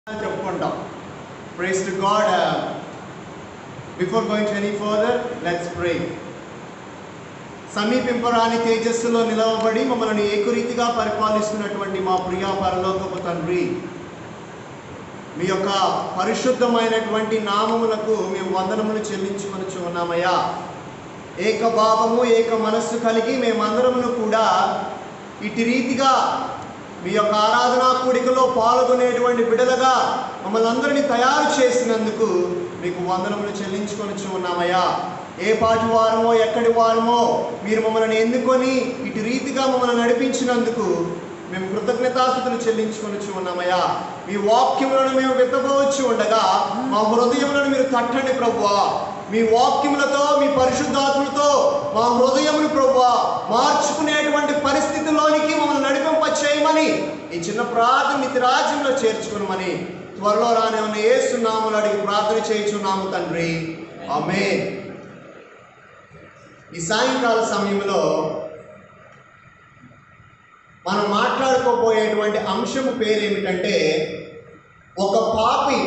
చెప్పుకుంటాం praise to God before going to any further let's pray సమీపింపరాని తేజస్సులో నిలవబడి మమ్మల్ని ఏకరీతిగా పరిపాలిస్తున్నటువంటి మా ప్రియా పరలోకపు తండ్రి మీ యొక్క పరిశుద్ధమైనటువంటి నామములకు మేము వందనములు చెల్లించుకొనుచు ఉన్నామయ్యా ఏక భావము ఏక మనస్సు కలిగి మేమందరమును కూడా ఇటు రీతిగా మీ యొక్క ఆరాధనా కూడికలో పాల్గొనేటువంటి బిడలుగా మమ్మల్ని అందరినీ తయారు చేసినందుకు మీకు వందనములు చెల్లించుకొనుచు ఉన్నామయ్యా ఏ పాటి వారమో ఎక్కడి వారమో మీరు మమ్మల్ని ఎన్నుకొని ఇటు రీతిగా మమ్మల్ని నడిపించినందుకు మేము కృతజ్ఞతాస్థుతులు చెల్లించుకొనుచు ఉన్నామయ్యా మీ వాక్యములను మేము విత్తపోవచ్చు ఉండగా మా హృదయములను మీరు తట్టండి ప్రభువా మీ వాక్యములతో మీ పరిశుద్ధాత్మలతో మా హృదయమును ప్రభువా మార్చుకునేటువంటి పరిస్థితిలోనికి మమ్మల్ని నడిపింప చేయమని ఈ చిన్న ప్రార్థన నితి రాజ్యంలో చేర్చుకునమని త్వరలో రానే ఉన్న ఏసునామలు అడిగి ప్రార్థన చేయించున్నాము తండ్రి ఆమె ఈ సాయంకాల సమయంలో మనం మాట్లాడుకోబోయేటువంటి అంశము పేరేమిటంటే ఒక పాపి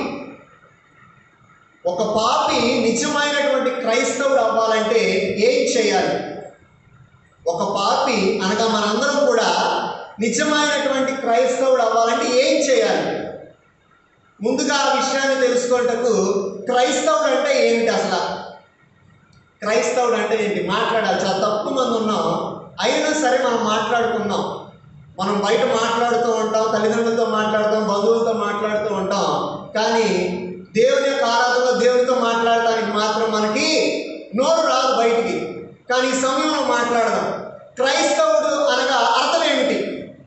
ఒక పాపి నిజమైనటువంటి క్రైస్తవుడు అవ్వాలంటే ఏం చేయాలి ఒక పాపి అనగా మనందరం కూడా నిజమైనటువంటి క్రైస్తవుడు అవ్వాలంటే ఏం చేయాలి ముందుగా ఆ విషయాన్ని తెలుసుకున్నటకు క్రైస్తవుడు అంటే ఏమిటి అసలు క్రైస్తవుడు అంటే ఏంటి మాట్లాడాలి చాలా తక్కువ మంది ఉన్నాం అయినా సరే మనం మాట్లాడుకున్నాం మనం బయట మాట్లాడుతూ ఉంటాం తల్లిదండ్రులతో మాట్లాడుతాం బంధువులతో మాట్లాడుతూ ఉంటాం కానీ దేవుని యొక్క ఆరాధనలో దేవునితో మాట్లాడటానికి మాత్రం మనకి నోరు రాదు బయటికి కానీ ఈ సమయంలో మాట్లాడదాం క్రైస్తవుడు అనగా అర్థం ఏమిటి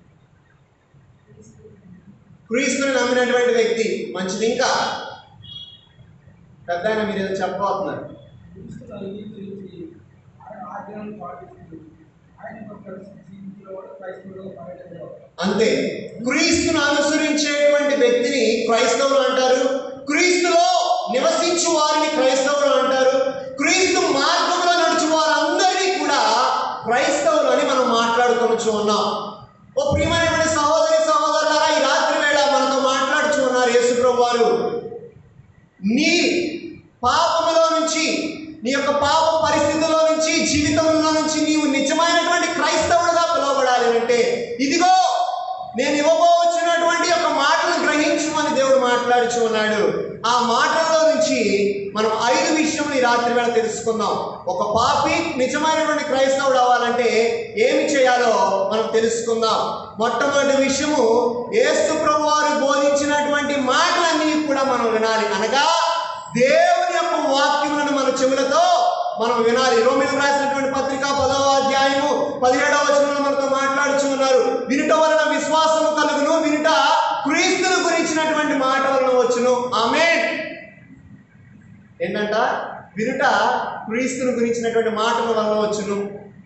క్రీస్తుని నమ్మినటువంటి వ్యక్తి మంచిది ఇంకా పెద్ద ఆయన మీరు ఏదో చెప్పబోతున్నారు క్రీస్తును అంగీకరించి ఆయన ఆజ్ఞలను పాటిస్తూ ఆయనతో కలిసి జీవితంలో కూడా క్రైస్తవులుగా మారడం అంతే క్రీస్తును అనుసరించేటువంటి వ్యక్తిని క్రైస్తవులు అంటారు క్రీస్తులో నివసించు వారిని క్రైస్తవులు అంటారు క్రీస్తు మార్గంలో నడుచు వారందరినీ కూడా క్రైస్తవులు అని మనం మాట్లాడుకోవచ్చు ఉన్నాం ఓ ప్రియమైనటువంటి సహోదరి సహోదరులారా ఈ రాత్రి వేళ మనతో మాట్లాడుచు ఉన్నారు యేసుప్రభు వారు నీ పాపములో నుంచి నీ యొక్క పాప పరిస్థితుల్లో నుంచి జీవితంలో నుంచి నీవు నిజమైనటువంటి క్రైస్తవుడుగా పిలువబడాలి అంటే ఇదిగో నేను ఇవ్వబోవచ్చినటువంటి యొక్క మాటలు గ్రహించమని దేవుడు మాట్లాడుచు ఉన్నాడు ఆ మాటల్లో నుంచి మనం ఐదు విషయములు ఈ రాత్రి వేళ తెలుసుకుందాం ఒక పాపి నిజమైనటువంటి క్రైస్తవుడు అవ్వాలంటే ఏమి చేయాలో మనం తెలుసుకుందాం మొట్టమొదటి విషయము ఏసు ప్రభు వారు బోధించినటువంటి మాటలన్నీ కూడా మనం వినాలి అనగా దేవుని యొక్క వాక్యములను మన చెవులతో మనం వినాలి రోమిలకు రాసినటువంటి పత్రిక పదవ అధ్యాయము పదిహేడవ వచనంలో మనతో మాట్లాడుచు ఉన్నారు వినుట వలన విశ్వాసము కలుగును వినుట క్రీస్తును గురించినటువంటి మాట వలన వచ్చును ఆమె ఏంటంట వినుట క్రీస్తును గురించినటువంటి మాటల వలన వచ్చును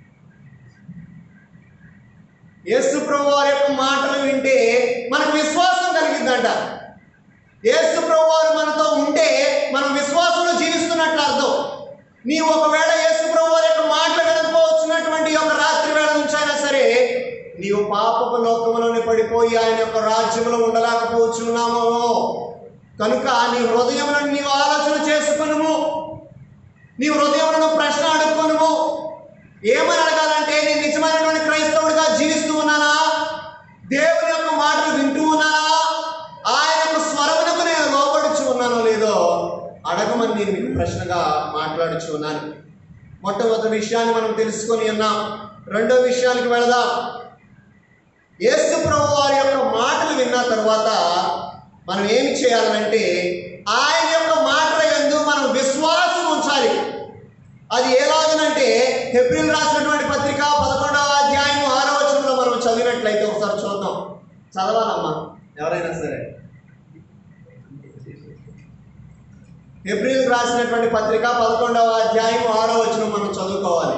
యేసు ప్రభు వారి యొక్క మాటలు వింటే మనకు విశ్వాసం కలిగిద్దంట యేసు ప్రభు వారు మనతో ఉంటే మనం విశ్వాసంలో జీవిస్తున్నట్లు అర్థం నీవు ఒకవేళ యేసు ప్రభు వారి యొక్క మాటలు వినకపోవచ్చున్నటువంటి యొక్క రాత్రి వేళ నుంచి అయినా సరే నీవు పాపపు లోకములోనే పడిపోయి ఆయన యొక్క రాజ్యంలో ఉండలేకపోవచ్చున్నాము కనుక నీ హృదయములను నీవు ఆలోచన చేసుకునుము నీ హృదయములను ప్రశ్న అడుక్కొనుము ఏమని అడగాలంటే నేను నిజమైనటువంటి క్రైస్తవుడిగా జీవిస్తూ ఉన్నానా దేవుని యొక్క మాటలు వింటూ ఉన్నానా ఆయన యొక్క స్వరమునకు నేను లోబడుచు ఉన్నానో లేదో అడగమని నేను మీకు ప్రశ్నగా మాట్లాడుచు ఉన్నాను మొట్టమొదటి విషయాన్ని మనం తెలుసుకొని ఉన్నాం రెండో విషయానికి వెళదాం యేసు ప్రభు వారి యొక్క మాటలు విన్న తర్వాత మనం ఏమి చేయాలంటే ఆయన యొక్క మాటల యందు మనం విశ్వాసం ఉంచాలి అది ఎలాగనంటే హెబ్రిల్ రాసినటువంటి పత్రిక పదకొండవ అధ్యాయం ఆరో వచనంలో మనం చదివినట్లయితే ఒకసారి చూద్దాం చదవాలమ్మా ఎవరైనా సరే హెబ్రిల్ రాసినటువంటి పత్రిక పదకొండవ అధ్యాయం ఆరో వచనం మనం చదువుకోవాలి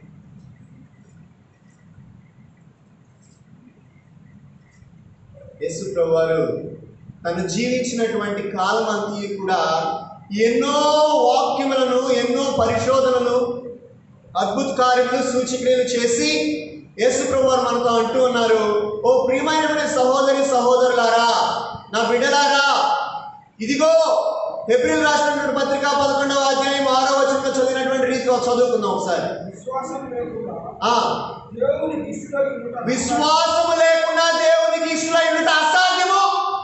యేసు ప్రభు వారు తను జీవించినటువంటి కాలం అంతా కూడా ఎన్నో వాక్యములను ఎన్నో పరిశోధనలు అద్భుత కార్యములు సూచక్రియలు చేసి యేసు ప్రభు వారు మనతో అంటూ ఉన్నారు ఓ ప్రియమైనటువంటి సహోదరి సహోదరులారా నా బిడ్డలారా ఇదిగో ఏప్రిల్ రాసినటువంటి పత్రిక పదకొండవ అధ్యాయం ఆరో వచనంలో చదివినటువంటి రీతిలో చదువుకుందాం ఒకసారి విశ్వాసం లేకుండా ఆ దేవునికి ఇష్టం ఉండుట విశ్వాసము లేకుండా దేవునికి ఇష్టలై ఉండట అసాధ్యము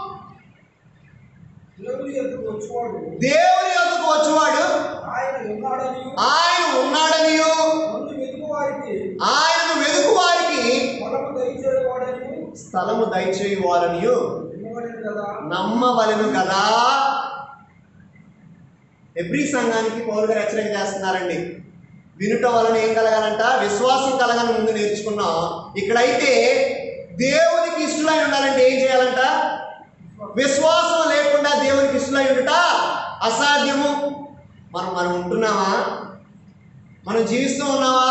దేవుని ఎదురు వచ్చేవాడు దేవుని యొక్కకు వచ్చేవాడు ఆయన ఉన్నాడని ఆయన ఉన్నాడనియు మందు వెతుకు వారికి ఆయనను వెతుకు వారికి మనము దయచేవాడని స్థలము దయచేయి వారనియు వినబడేది కదా నమ్మవలను కదా ఎవ్రీ సంఘానికి పౌరు గారు హెచ్చరిక చేస్తున్నారండి వినుట వలన ఏం కలగాలంట విశ్వాసం కలగని ముందు నేర్చుకున్నాం ఇక్కడైతే దేవునికి ఇష్టలై ఉండాలంటే ఏం చేయాలంట విశ్వాసం లేకుండా దేవునికి ఇష్టలై ఉండుట అసాధ్యము మనం మనం ఉంటున్నామా మనం జీవిస్తూ ఉన్నావా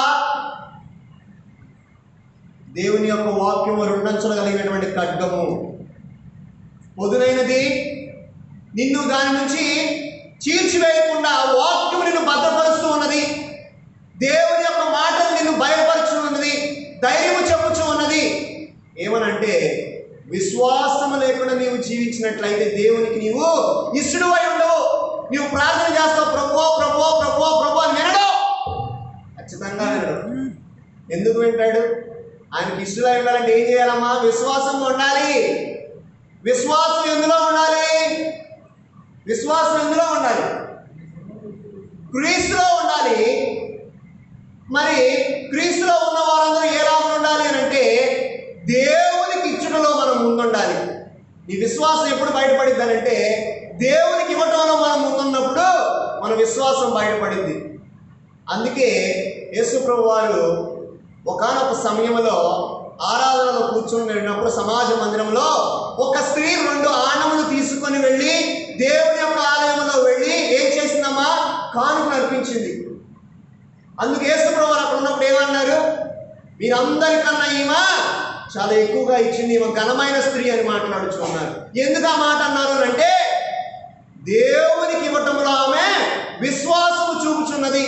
దేవుని యొక్క వాక్యము రెండంచులు కలిగినటువంటి ఖడ్గము పొదునైనది నిన్ను దాని నుంచి చీల్చివేయకుండా వాక్యము నిన్ను భద్రపరుస్తూ ఉన్నది దేవుని యొక్క మాటలు నిన్ను భయపరచు ఉన్నది ధైర్యము చెప్పుచు ఉన్నది ఏమనంటే విశ్వాసము లేకుండా నీవు జీవించినట్లయితే దేవునికి నీవు ఇష్టడు అయి ఉండవు నీవు ప్రార్థన చేస్తావు ప్రభు ప్రభు ప్రభు ప్రభు అని వినడు ఖచ్చితంగా వినడు ఎందుకు వింటాడు ఆయనకి ఇష్టడై ఉండాలంటే ఏం చేయాలమ్మా విశ్వాసం ఉండాలి విశ్వాసం ఎందులో ఉండాలి విశ్వాసం ఎందులో ఉండాలి క్రీస్తులో ఉండాలి మరి క్రీస్తులో ఉన్న వారందరూ ఏ లాగా ఉండాలి అని అంటే దేవునికి ఇచ్చడంలో మనం ముందుండాలి ఈ విశ్వాసం ఎప్పుడు బయటపడింది అని అంటే దేవునికి ఇవ్వటంలో మనం ముందున్నప్పుడు మన విశ్వాసం బయటపడింది అందుకే యేసుప్రభు వారు ఒకానొక సమయంలో ఆరాధనలో కూర్చుని వెళ్ళినప్పుడు సమాజ మందిరంలో ఒక స్త్రీ రెండు ఆనములు తీసుకొని వెళ్ళి దేవుని యొక్క ఆలయంలో వెళ్ళి ఏం చేసిందమ్మా కానుక అర్పించింది అందుకు యేసుప్రభు వారు అక్కడ ఉన్నప్పుడు ఏమన్నారు మీరందరికన్నా ఈమె చాలా ఎక్కువగా ఇచ్చింది ఈమె ఘనమైన స్త్రీ అని మాట్లాడుచున్నారు ఎందుకు ఆ మాట అన్నారు అని అంటే దేవునికి ఇవ్వటంలో ఆమె విశ్వాసము చూపుచున్నది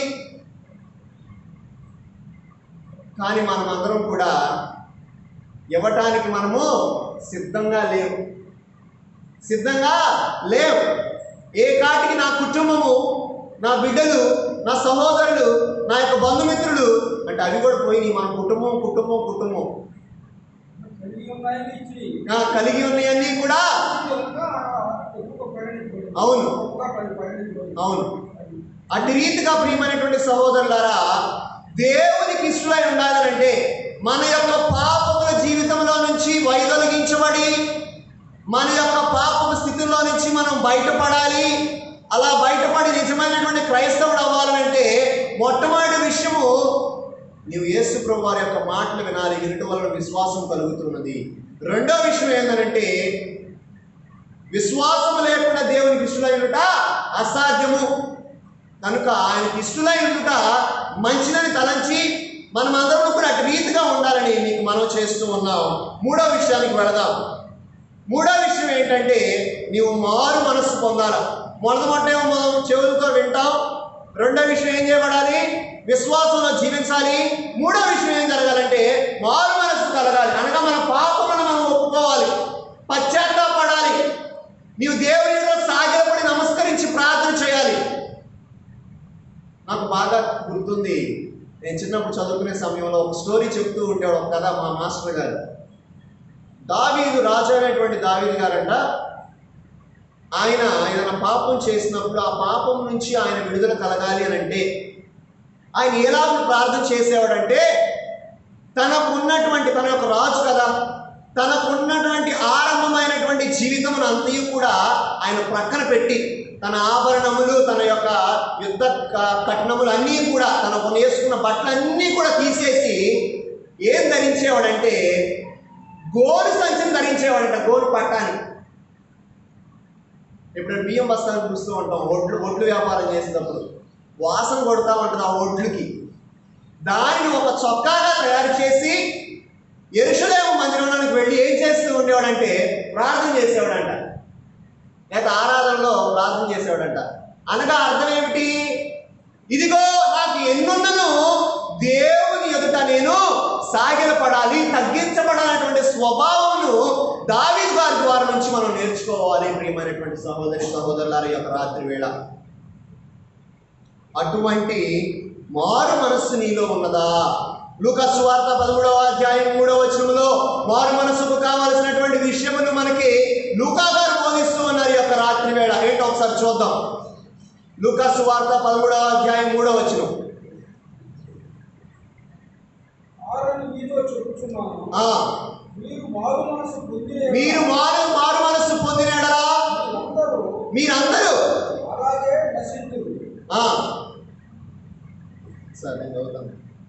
కానీ మనం అందరం కూడా ఇవ్వటానికి మనము సిద్ధంగా లేవు సిద్ధంగా లేవు ఏ కాటికి నా కుటుంబము నా బిడ్డలు నా సహోదరులు నా యొక్క బంధుమిత్రులు అంటే అవి కూడా పోయినాయి మన కుటుంబం కుటుంబం కుటుంబం కలిగి ఉన్నాయని ఇచ్చి నా కలిగి ఉన్నాయన్నీ కూడా యొక్క ఒక్కొక్క పరిణితి అవును. ఒక్కొక్క పరి- పరిణితి అవును అటు రీతిగా ప్రియమైనటువంటి సహోదరులారా దేవునికి ఇష్టమై ఉండాలంటే మన యొక్క పాపముల జీవితంలో నుంచి వైదొలగించబడి మన యొక్క పాపము స్థితిలో నుంచి మనం బయటపడాలి అలా బయటపడి నిజమైనటువంటి క్రైస్తవుడు అవ్వాలంటే మొట్టమొదటి విషయము నీవు యేసు ప్రభు వారి యొక్క మాటలు వినాలి వినట వలన విశ్వాసం కలుగుతున్నది రెండో విషయం ఏంటంటే విశ్వాసము లేకుండా దేవునికి ఇష్టమైనట అసాధ్యము కనుక ఆయనకి ఇష్టలై ఉండుట మంచిదని తలంచి మనమందరం కూడా అటు రీతిగా ఉండాలని మీకు మనం చేస్తూ ఉన్నాం మూడో విషయానికి వెళదాం మూడో విషయం ఏంటంటే నీవు మారు మనస్సు పొందాలి మొదటమొట్టేమో మనం చెవులతో వింటాం రెండో విషయం ఏం చేయబడాలి విశ్వాసంలో జీవించాలి మూడో విషయం ఏం జరగాలంటే మారు మనస్సు కలగాలి అనగా మన పాపములను మనం ఒప్పుకోవాలి పశ్చాత్తాపడాలి నీవు దేవునిలో సాగిలపడి నమస్కరించి ప్రార్థన చేయాలి నాకు బాగా గుర్తుంది నేను చిన్నప్పుడు చదువుకునే సమయంలో ఒక స్టోరీ చెప్తూ ఉండేవాడు ఒక కథ మా మాస్టర్ గారు దావీదు రాజు అయినటువంటి దావీదు గారంట ఆయన ఏదైనా పాపం చేసినప్పుడు ఆ పాపం నుంచి ఆయన విడుదల కలగాలి అని అంటే ఆయన ఎలాగ ప్రార్థన చేసేవాడంటే తనకు ఉన్నటువంటి తన యొక్క రాజు కదా తనకు ఉన్నటువంటి ఆరంభమైనటువంటి జీవితమును అంతయు కూడా ఆయన ప్రక్కన పెట్టి తన ఆభరణములు తన యొక్క యుద్ధ క- కట్నములు అన్నీ కూడా తన కొన్ని వేసుకున్న బట్టలన్నీ కూడా తీసేసి ఏం ధరించేవాడంటే గోరు సంచిని ధరించేవాడంట గోరు పట్టాని ఇప్పుడు బియ్యం బస్తాలు చూస్తూ ఉంటాం ఒడ్లు ఒడ్లు వ్యాపారం చేసేటప్పుడు వాసన కొడతా ఉంటుంది ఆ ఒడ్లుకి దానిని ఒక చొక్కాగా తయారు చేసి ఎరుషులేము మందిరంలోనికి వెళ్ళి ఏం చేస్తూ ఉండేవాడంటే ప్రార్థన చేసేవాడంట లేక ఆరాధనలో ప్రార్థన చేసేవాడంట అనగా అర్థం ఏమిటి ఇదిగో నాకు ఎన్నున్నను దేవుని ఎదుట నేను సాగిలపడాలి తగ్గించబడాలన్నటువంటి స్వభావమును దావీదు గారి ద్వారా వారి నుంచి మనం నేర్చుకోవాలి ప్రియమైనటువంటి సహోదరి సహోదరులారి యొక్క రాత్రి వేళ అటువంటి మారు మనస్సు నీలో ఉన్నదా లూకస్ వార్త పదమూడవ అధ్యాయం మూడవ వచనంలో మారు మనస్సుకు కావలసినటువంటి విషయములు మనకి లూకా గారు బోధిస్తూ ఉన్నారు ఈ యొక్క రాత్రి వేళ ఏంటో ఒకసారి చూద్దాం లూకస్ వార్త పదమూడవ అధ్యాయం మూడవ వచనం ఆరని మీతో చెప్పుచున్నాను ఆ, మీరు మారు మనసు పొందిన మీరు మారు మారు మనస్సు పొందినాడరా మీరందరూ మీరందరూ అలాగే నశించురు ఆ. సరే నేను చదువుతాను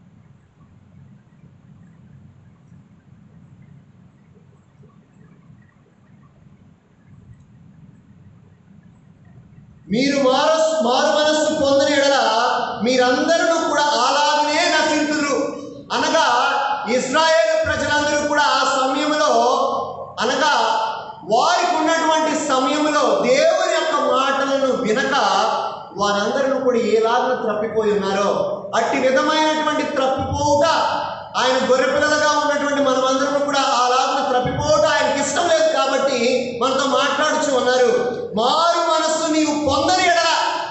మీరు మారు మారు మనస్సు పొందిన ఎడల మీరందరూ కూడా అలాగనే నశింతురు అనగా ఇస్రాయేల్ ప్రజలందరూ కూడా ఆ సమయంలో అనగా వారికి ఉన్నటువంటి సమయంలో దేవుని యొక్క మాటలను వినక వారందరూ కూడా ఏలాగా త్రప్పిపోయి ఉన్నారో అట్టి విధమైనటువంటి త్రప్పిపోవుట ఆయన గొర్రెపిల్లలుగా ఉన్నటువంటి మనమందరం కూడా అలాగా త్రప్పిపోవుట ఆయనకి ఇష్టం లేదు కాబట్టి మనతో మాట్లాడుచు ఉన్నారు మారు మనస్సు నీవు పొందని ఎడల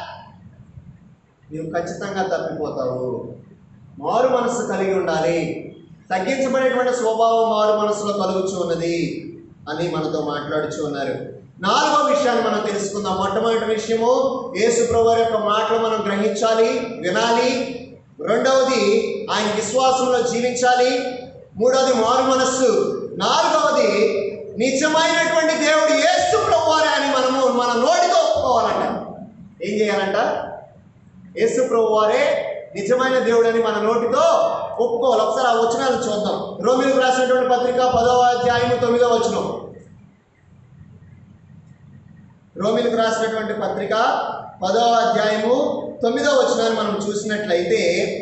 నీవు ఖచ్చితంగా తప్పిపోతావు మారు మనస్సు కలిగి ఉండాలి తగ్గించబడేటువంటి స్వభావం మారు మనస్సులో కలుగుచూ ఉన్నది అని మనతో మాట్లాడుచూ ఉన్నారు నాలుగో విషయాన్ని మనం తెలుసుకుందాం మొట్టమొదటి విషయము యేసు ప్రభు యొక్క మాటలు మనం గ్రహించాలి వినాలి రెండవది ఆయన విశ్వాసంలో జీవించాలి మూడవది మారు మనస్సు నాలుగవది నిజమైనటువంటి దేవుడు యేసు ప్రభువారే అని మనము మన నోటితో ఒప్పుకోవాలంట ఏం చేయాలంట యేసు ప్రభు వారే నిజమైన దేవుడని మన నోటితో ఒప్పుకోవాలి ఒకసారి ఆ వచనాలు చూద్దాం రోమిలకు రాసినటువంటి పత్రిక పదవ అధ్యాయము తొమ్మిదవ వచనం రోమిలకు రాసినటువంటి పత్రిక పదవ అధ్యాయము తొమ్మిదవ వచనాన్ని మనం చూసినట్లయితే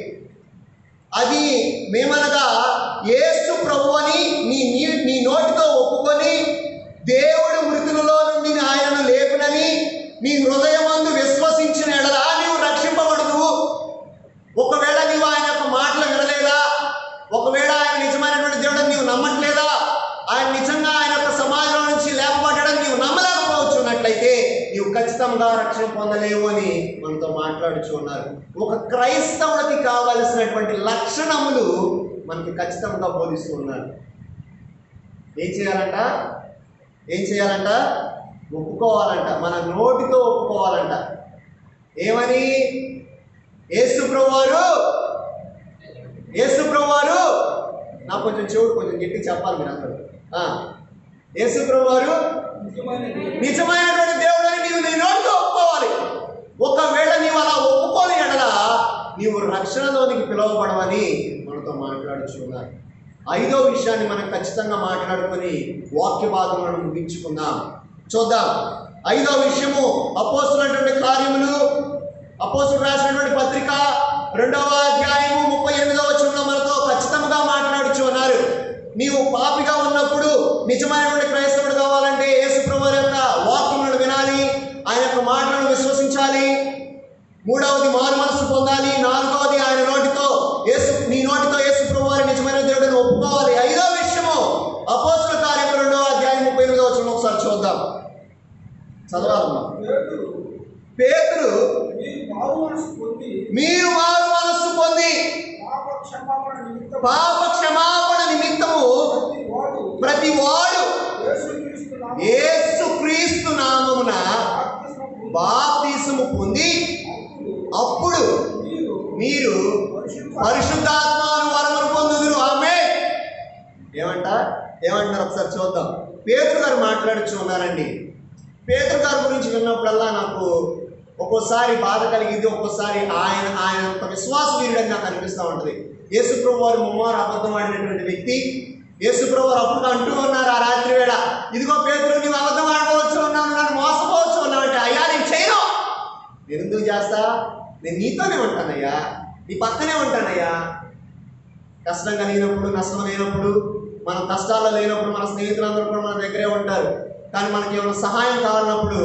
అది మేమనగా యేసు ప్రభు అని నీ నీ- నీ నోటితో ఒప్పుకొని దేవుడు మృతులలో నుండి ఆయనను లేపునని నీ హృదయమందు విశ్వసించిన ఎడలా నీవు రక్షింపబడదు ఒకవేళ నీవు ఆయన యొక్క మాటలు వినలేదా ఒకవేళ ఆయన నిజమైనటువంటి దేవుడని నీవు నమ్మట్లేదా ఆయన నిజంగా ఆయన యొక్క సమాజంలో నుంచి లేపబడ్డాడని నీవు నమ్మలేకపోవచ్చు అన్నట్లయితే నీవు ఖచ్చితంగా రక్షణ పొందలేవు అని మనతో మాట్లాడుచు ఉన్నారు ఒక క్రైస్తవుడికి కావలసినటువంటి లక్షణములు మనకి ఖచ్చితంగా బోధిస్తూ ఉన్నారు ఏం చేయాలంట ఏం చేయాలంట ఒప్పుకోవాలంట మన నోటితో ఒప్పుకోవాలంట ఏమని యేసు ప్రభువారు యేసు ప్రభువారు నాకు కొంచెం చెవుడు కొంచెం గట్టి చెప్పాలి మీరు అందరూ ఆ, యేసు ప్రభువారు నిజమైన దేవుడు. నిజమైనటువంటి దేవుడు అని నీవు నీ నోటితో ఒప్పుకోవాలి ఒకవేళ నీవు అలా ఒప్పుకోని ఎడల నీవు రక్షణలోనికి పిలువబడవని మనతో మాట్లాడుచున్నారు ఐదో విషయాన్ని మనం ఖచ్చితంగా మాట్లాడుకొని వాక్య భాగములను ముగించుకుందాం చూద్దాం ఐదో విషయము అపోస్తున్నటువంటి కార్యములు అపోస్తులు రాసినటువంటి పత్రిక రెండవ అధ్యాయము ముప్పై ఎనిమిదవ వచనంలో మనతో ఖచ్చితంగా మాట్లాడుచు ఉన్నారు నీవు పాపిగా ఉన్నప్పుడు నిజమైనటువంటి క్రైస్తవుడు కావాలంటే యేసు ప్రభు యొక్క వాక్యములను వినాలి ఆయన యొక్క మాటలను విశ్వసించాలి మూడవది మారు మనసు పొందాలి నాలుగవది ఆయన నోటితో యేసు నీ నోటితో యేసు ప్రభు వారి నిజమైన దేవుడిని ఒప్పుకోవాలి ఐదో విషయము అపోస్తుల కార్యము రెండవ అధ్యాయం ముప్పై ఎనిమిదవ వచనం ఒకసారి చూద్దాం చదవాలమ్మా పేతురు, పేతురు మీరు మారు మనసు పొంది మీరు మారు మనస్సు పొంది పాప క్షమాపణ నిమిత్తం పాప క్షమాపణ నిమిత్తము ప్రతి వాడు ప్రతి వాడు యేసుక్రీస్తు నామమున యేసు క్రీస్తు నామమున బాప్తిస్మం పొంది బాప్తీసము పొంది అప్పుడు అప్పుడు మీరు మీరు పరిశుద్ధ పరిశుద్ధాత్మను వరమును పొందుదురు ఆమె ఏమంట ఏమంటారు ఒకసారి చూద్దాం పేతురు గారు మాట్లాడుచు ఉన్నారండి పేతురు గారి గురించి విన్నప్పుడల్లా నాకు ఒక్కోసారి బాధ కలిగింది ఒక్కోసారి ఆయన ఆయన ఒక విశ్వాస వీరుడని నాకు అనిపిస్తూ ఉంటుంది యేసుప్రభు వారు ముమ్మారు అబద్ధం ఆడినటువంటి వ్యక్తి యేసుప్రభు వారు అప్పుడు అంటూ ఉన్నారు ఆ రాత్రి వేళ ఇదిగో పేతురు నీవు అబద్ధం ఆడవచ్చు ఉన్నావు నన్ను మోసపోవచ్చు ఉన్నావు అంటే అయ్యా నేను చేయను నేను ఎందుకు చేస్తా నేను నీతోనే ఉంటానయ్యా నీ పక్కనే ఉంటానయ్యా కష్టం కలిగినప్పుడు నష్టం లేనప్పుడు మన కష్టాల్లో లేనప్పుడు మన స్నేహితులందరూ కూడా మన దగ్గరే ఉంటారు కానీ మనకి ఏమైనా సహాయం కావాలన్నప్పుడు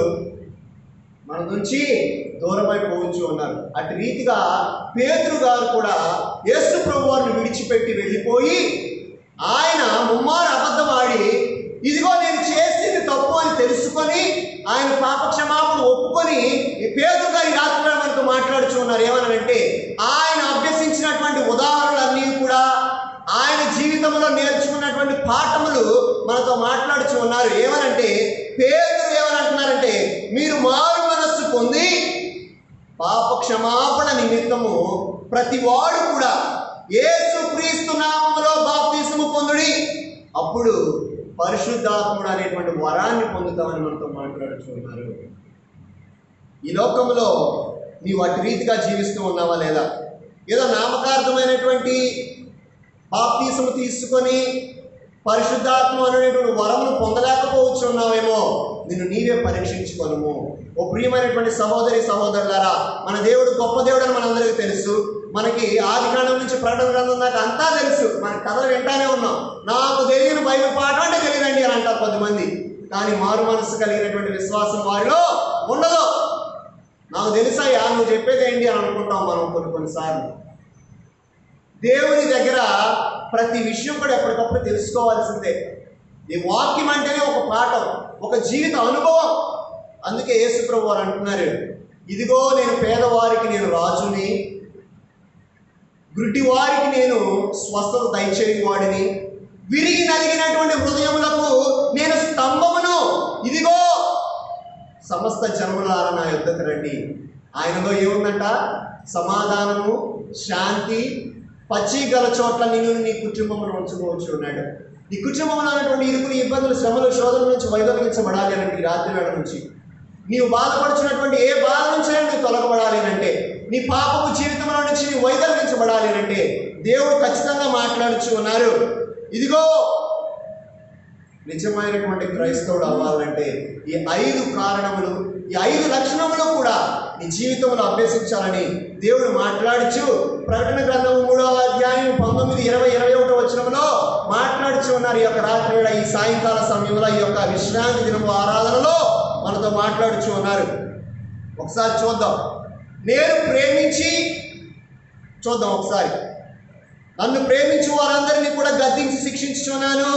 మన నుంచి దూరం అయిపోవచ్చు అన్నారు అటు రీతిగా పేతురు గారు కూడా యేసు ప్రభు వారిని విడిచిపెట్టి వెళ్ళిపోయి ఆయన ముమ్మారు అబద్ధమాడి ఇదిగో నేను చేసింది తప్పు తప్పు అని తెలుసుకొని ఆయన పాప క్షమాపణ ఒప్పుకొని ఈ పేదలు గారి రాత్రి వేళ మనతో మాట్లాడుచు ఉన్నారు ఏమనంటే ఆయన అభ్యసించినటువంటి ఉదాహరణలన్నీ కూడా ఆయన జీవితంలో నేర్చుకున్నటువంటి పాఠములు మనతో మాట్లాడుచు ఉన్నారు ఏమనంటే పేదలు ఏమనంటున్నారంటే మీరు మారు మనస్సు పొంది పాప క్షమాపణ నిమిత్తము ప్రతి వాడు కూడా యేసు క్రీస్తు నామములో బాప్తిసము పొందుడి అప్పుడు పరిశుద్ధాత్ముడు అనేటువంటి వరాన్ని పొందుతామని మనతో మాట్లాడుతున్నారు ఈ లోకంలో నీవు అటు రీతిగా జీవిస్తూ ఉన్నావా లేదా ఏదో నామకార్థమైనటువంటి బాప్తీసము తీసుకొని పరిశుద్ధాత్మ అనేటువంటి వరమును పొందలేకపోవచ్చు ఉన్నావేమో నిన్ను నీవే పరీక్షించుకోనము ఓ ప్రియమైనటువంటి సహోదరి సహోదరులారా మన దేవుడు గొప్ప దేవుడు అని మనందరికీ తెలుసు మనకి ఆది కాండం నుంచి ప్రకటన గ్రంథం దాకా అంతా తెలుసు మన కథలు వింటానే ఉన్నాం నాకు తెలియని బైబిల్ పాఠం అంటే తెలియదండి అని అంటారు కొంతమంది కానీ మారు మనసు కలిగినటువంటి విశ్వాసం వారిలో ఉండదు నాకు తెలుసాయా నువ్వు చెప్పేది ఏంటి అని అనుకుంటాం మనం కొన్ని కొన్నిసార్లు దేవుని దగ్గర ప్రతి విషయం కూడా ఎప్పటికప్పుడు తెలుసుకోవాల్సిందే ఈ వాక్యం అంటేనే ఒక పాఠం ఒక జీవిత అనుభవం అందుకే యేసుప్రభు వారు అంటున్నారు ఇదిగో నేను పేదవారికి నేను రాజుని గుడ్డి వారికి నేను స్వస్థత దయచేయి వాడిని విరిగి నలిగినటువంటి హృదయములకు నేను స్తంభమును ఇదిగో సమస్త జన్మలారా నా యుద్ధకు రండి ఆయనలో ఏముందంట సమాధానము శాంతి పచ్చి గల చోట్ల నేను నీ కుటుంబమును ఉంచుకోవచ్చు అన్నాడు నీ కుటుంబంలో ఉన్నటువంటి ఇరుకుని ఇబ్బందులు శ్రమలు శోధన నుంచి వైదొలిగించబడాలి అంటే ఈ రాత్రి వేళ నుంచి నీవు బాధపడుచున్నటువంటి ఏ బాధ నుంచి నువ్వు తొలగబడాలి అంటే నీ పాపపు జీవితంలో నుంచి నీవు వైదొలిగించబడాలి అంటే దేవుడు ఖచ్చితంగా మాట్లాడుచు ఉన్నారు ఇదిగో నిజమైనటువంటి క్రైస్తవుడు అవ్వాలంటే ఈ ఐదు కారణములు ఈ ఐదు లక్షణములు కూడా నీ జీవితంలో అభ్యసించాలని దేవుడు మాట్లాడుచు ప్రకటన గ్రంథము మూడవ అధ్యాయం పంతొమ్మిది ఇరవై ఇరవై ఒకటో వచనంలో మాట్లాడుచు ఉన్నారు ఈ యొక్క రాత్రి వేళ ఈ సాయంకాల సమయంలో ఈ యొక్క విశ్రాంతి దినము ఆరాధనలో మనతో మాట్లాడుచు ఉన్నారు ఒకసారి చూద్దాం నేను ప్రేమించి చూద్దాం ఒకసారి నన్ను ప్రేమించి వారందరినీ కూడా గద్దించి శిక్షించుచున్నాను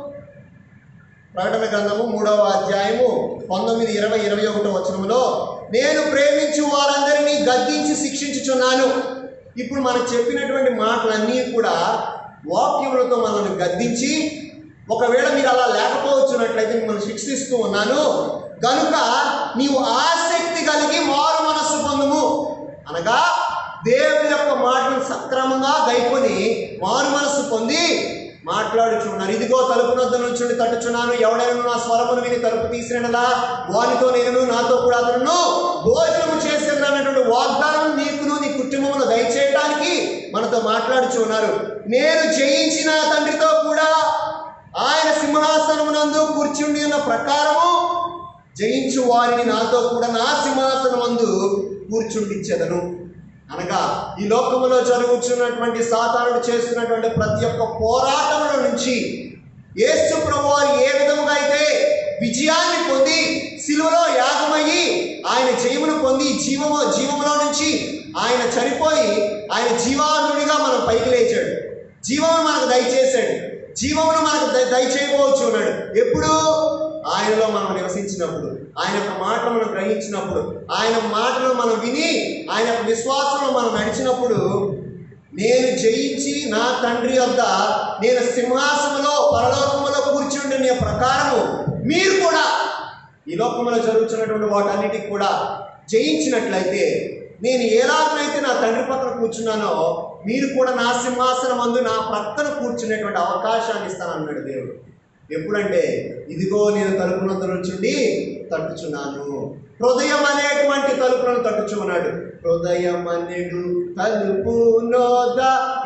ప్రకటన గ్రంథము మూడవ అధ్యాయము పంతొమ్మిది ఇరవై ఇరవై ఒకటో వచనంలో నేను ప్రేమించు వారందరినీ గద్దించి శిక్షించుచున్నాను ఇప్పుడు మనకు చెప్పినటువంటి మాటలన్నీ కూడా వాక్యములతో మనల్ని గద్దించి ఒకవేళ మీరు అలా లేకపోవచ్చున్నట్లయితే మిమ్మల్ని శిక్షిస్తూ ఉన్నాను గనుక నీవు ఆసక్తి కలిగి మారు మనస్సు పొందుము అనగా దేవుని యొక్క మాటను సక్రమంగా గైకొని మారు మనస్సు పొంది మాట్లాడుచున్నారు ఇదిగో తలుపు నద్ద నుంచుండి తట్టుచున్నాను ఎవడైనా నా స్వరమును విని తలుపు తీసినలా వానితో నేను నాతో కూడా అతను భోజనము చేసిన అన్నటువంటి వాగ్దానం నీకును నీ కుటుంబమును దయచేయడానికి మనతో మాట్లాడుచు ఉన్నారు నేను జయించిన తండ్రితో కూడా ఆయన సింహాసనమునందు కూర్చుండి ఉన్న ప్రకారము జయించు వారిని నాతో కూడా నా సింహాసనమందు కూర్చుండిచ్చెదను అనగా ఈ లోకములో జరుగుతున్నటువంటి సాతానుడు చేస్తున్నటువంటి ప్రతి ఒక్క పోరాటముల నుంచి యేసు ప్రభు వారు ఏ విధముగా అయితే విజయాన్ని పొంది సిలువలో యాగమయ్యి ఆయన జయమును పొంది జీవము జీవములో నుంచి ఆయన చనిపోయి ఆయన జీవానుడిగా మనం పైకి లేచాడు జీవమును మనకు దయచేశాడు జీవమును మనకు దయ దయచేయవచ్చు ఉన్నాడు ఎప్పుడు ఆయనలో మనం నివసించినప్పుడు ఆయన యొక్క మాటలు మనం గ్రహించినప్పుడు ఆయన మాటలు మనం విని ఆయన యొక్క విశ్వాసంలో మనం నడిచినప్పుడు నేను జయించి నా తండ్రి వద్ద నేను సింహాసములో పరలోకములో కూర్చుండిన ప్రకారము మీరు కూడా ఈ లోకంలో జరుగుతున్నటువంటి వాటన్నిటికి కూడా జయించినట్లయితే నేను ఎలాగనైతే నా తండ్రి పక్కన కూర్చున్నానో మీరు కూడా నా సింహాసనం అందు నా ప్రక్కన కూర్చునేటువంటి అవకాశాన్ని ఇస్తానన్నాడు దేవుడు ఎప్పుడంటే ఇదిగో నేను తలుపునంత నుంచుండి తట్టుచున్నాను హృదయం అనేటువంటి తలుపులను తట్టుచున్నాడు హృదయం అనేడు తలుపు నోద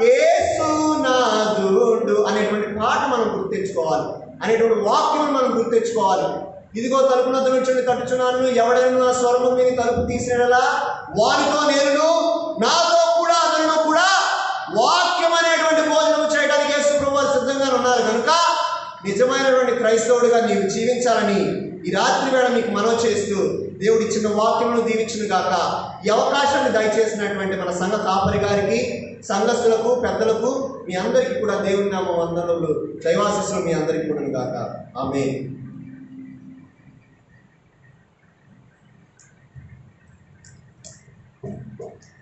ఏసునాదుడు అనేటువంటి పాట మనం గుర్తించుకోవాలి అనేటువంటి వాక్యం మనం గుర్తించుకోవాలి ఇదిగో తలుపు నద్ద నుండి తట్టుచున్నాను ఎవడైనా నా స్వరము విని తలుపు తీసినలా వారితో నేను నాతో కూడా అతను కూడా వాక్యం అనేటువంటి భోజనం చేయడానికి యేసు ప్రభువారు సిద్ధంగా ఉన్నారు కనుక నిజమైనటువంటి క్రైస్తవుడిగా నీవు జీవించాలని ఈ రాత్రి వేళ మీకు మనవి చేస్తూ దేవుడు ఇచ్చిన వాక్యమును దీవించును గాక ఈ అవకాశాన్ని దయచేసినటువంటి మన సంఘ కాపరి గారికి సంఘస్థులకు పెద్దలకు మీ అందరికీ కూడా దేవుని నామ వందనములు దైవాశిస్సులు మీ అందరికీ కూడా గాక ఆమె ఉంటారు